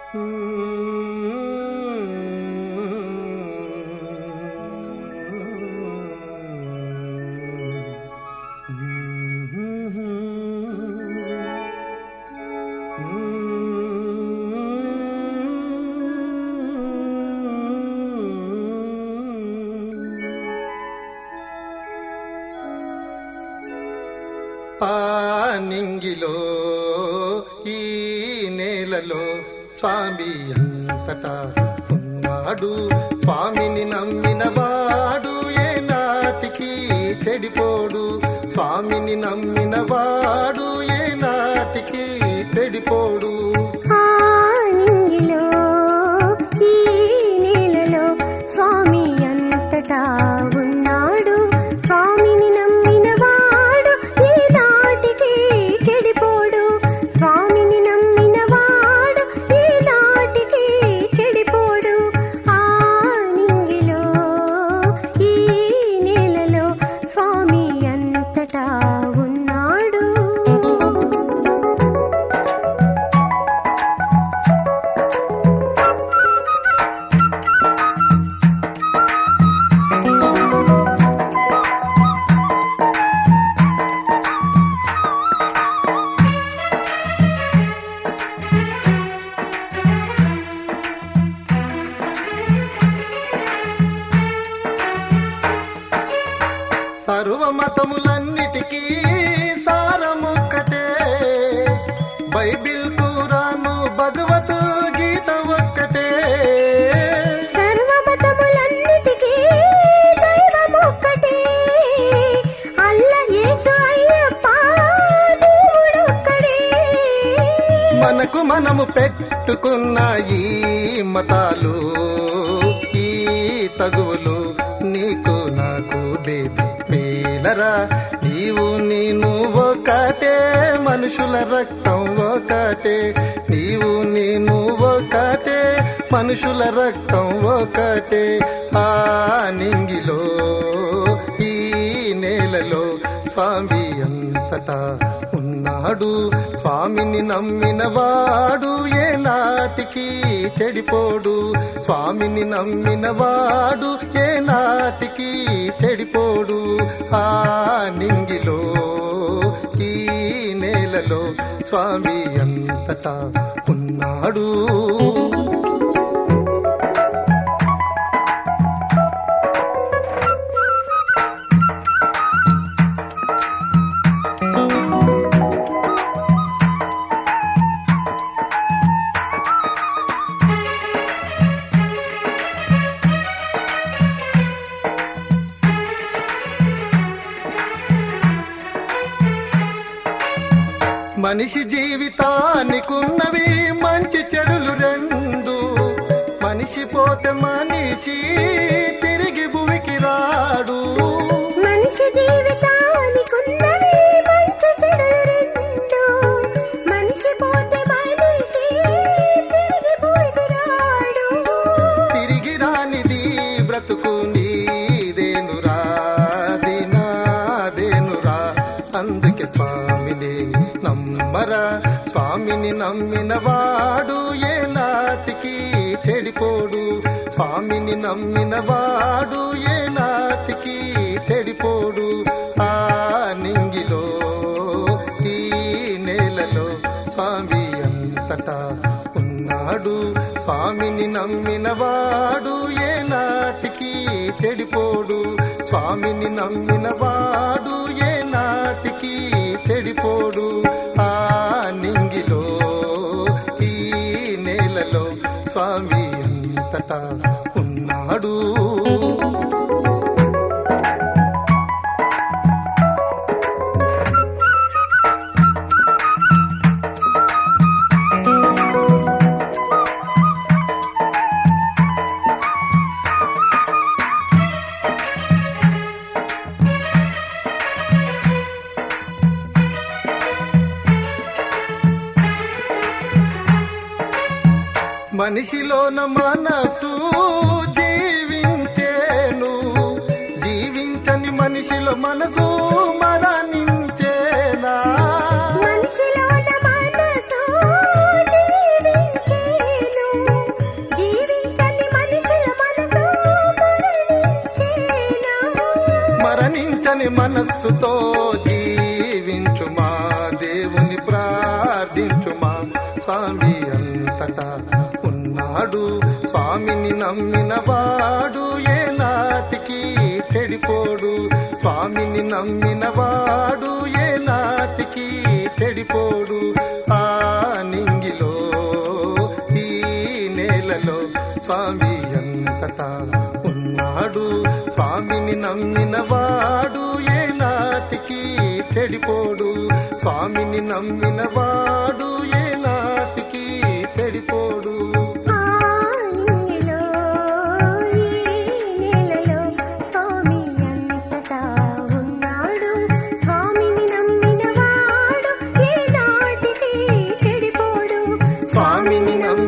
ఆ నింగిలో ఈ నేలలో స్వామి అంతటా ఉన్నాడు స్వామిని నమ్మిన వాడు ఏ నాటికి చెడిపోడు స్వామిని నమ్మిన వాడు ఏ నాటికి చెడిపోడు ఆ నింగిలో ఈ నేలలో స్వామి అంతటా ఉన్నాడు స్వామిని నమ్మిన వాడు ఈ నాటికి చెడిపోడు స్వామిని నమ్మిన వాడు ఈ నాటికి చెడిపోడు ఆ నింగిలో ఈ నేలలో స్వామి అంతటా ఉన్నాడు సర్వమతములన్నిటికీ సారమొక్కటే బైబిల్ కూరాను భగవద్గీత ఒక్కటే సర్వమతములన్నిటికీ దైవమొక్కటే. అల్ల యేసు అయ్యప్ప దేవుడొక్కడే. మనకు మనము పెట్టుకున్న ఈ మతాలు ఈ తగువులు నీకు నాకు బేబీ మేలరా నీవు నేను ఒకటే మనుషుల రక్తం ఒకటే నీవు నేను ఒకటే మనుషుల రక్తం ఒకటే ఆ నింగిలో ఈ నేలలో స్వామి అంతటా ఉన్నాడు స్వామిని నమ్మిన వాడు ఏ నాటికి చెడిపోడు స్వామిని నమ్మిన వాడు ఏ నాటికి చెడిపోడు ఆ నింగిలో ఈ నేలలో స్వామి అంతటా ఉన్నాడు మనిషి జీవితానికున్నవి మంచి చెడులు రెండు మనిషి పోతే మనిషి తిరిగి భూమికి రాడు మనిషి జీవితానికున్నవి మంచి చెడులు రెండు. మనిషి పోతే మనిషి తిరిగి భూమికి రాడు. తిరిగి రానిది బ్రతుకు నీదేనురా దినాదేనురా అందుకే స్వామిని నమ్మరా స్వామిని నమ్మిన వాడు ఏ నాటికి చెడిపోడు స్వామిని నమ్మిన వాడు ఏ నాటికి చెడిపోడు ఆ నింగిలో ఈ నేలలో స్వామి అంతటా ఉన్నాడు స్వామిని నమ్మిన వాడు ఏ నాటికి చెడిపోడు స్వామిని నమ్మిన వాడు ఏ నాటికి చెడిపోడు ఆ నింగిలో ఈ నేలలో స్వామి అంతటా ఉన్నాడు మనిషిలోన మనసు జీవించేను జీవించని మనిషిలో మనసు మరణించేనా మనిషిలోన మనసు జీవించేను. మనస్సుతో జీవించుమా దేవుని ప్రార్థించుమా స్వామి అంతటా ఉన్నాడు స్వామిని నమ్మిన వాడు ఏ నాటికి చెడిపోడు స్వామిని నమ్మిన వాడు ఏ నాటికి చెడిపోడు ఆ నింగిలో ఈ నేలలో స్వామి అంతటా ఉన్నాడు స్వామిని నమ్మిన వాడు ఏ నాటికి చెడిపోడు స్వామిని నమ్మిన వాడు ఏ నాటికి చెడిపోడు ఆ నింగిలో ఈ నేలలో స్వామి అంతటా ఉన్నాడు స్వామిని నమ్మిన వాడు ఏ నాటికి చెడిపోడు స్వామిని నమ్మి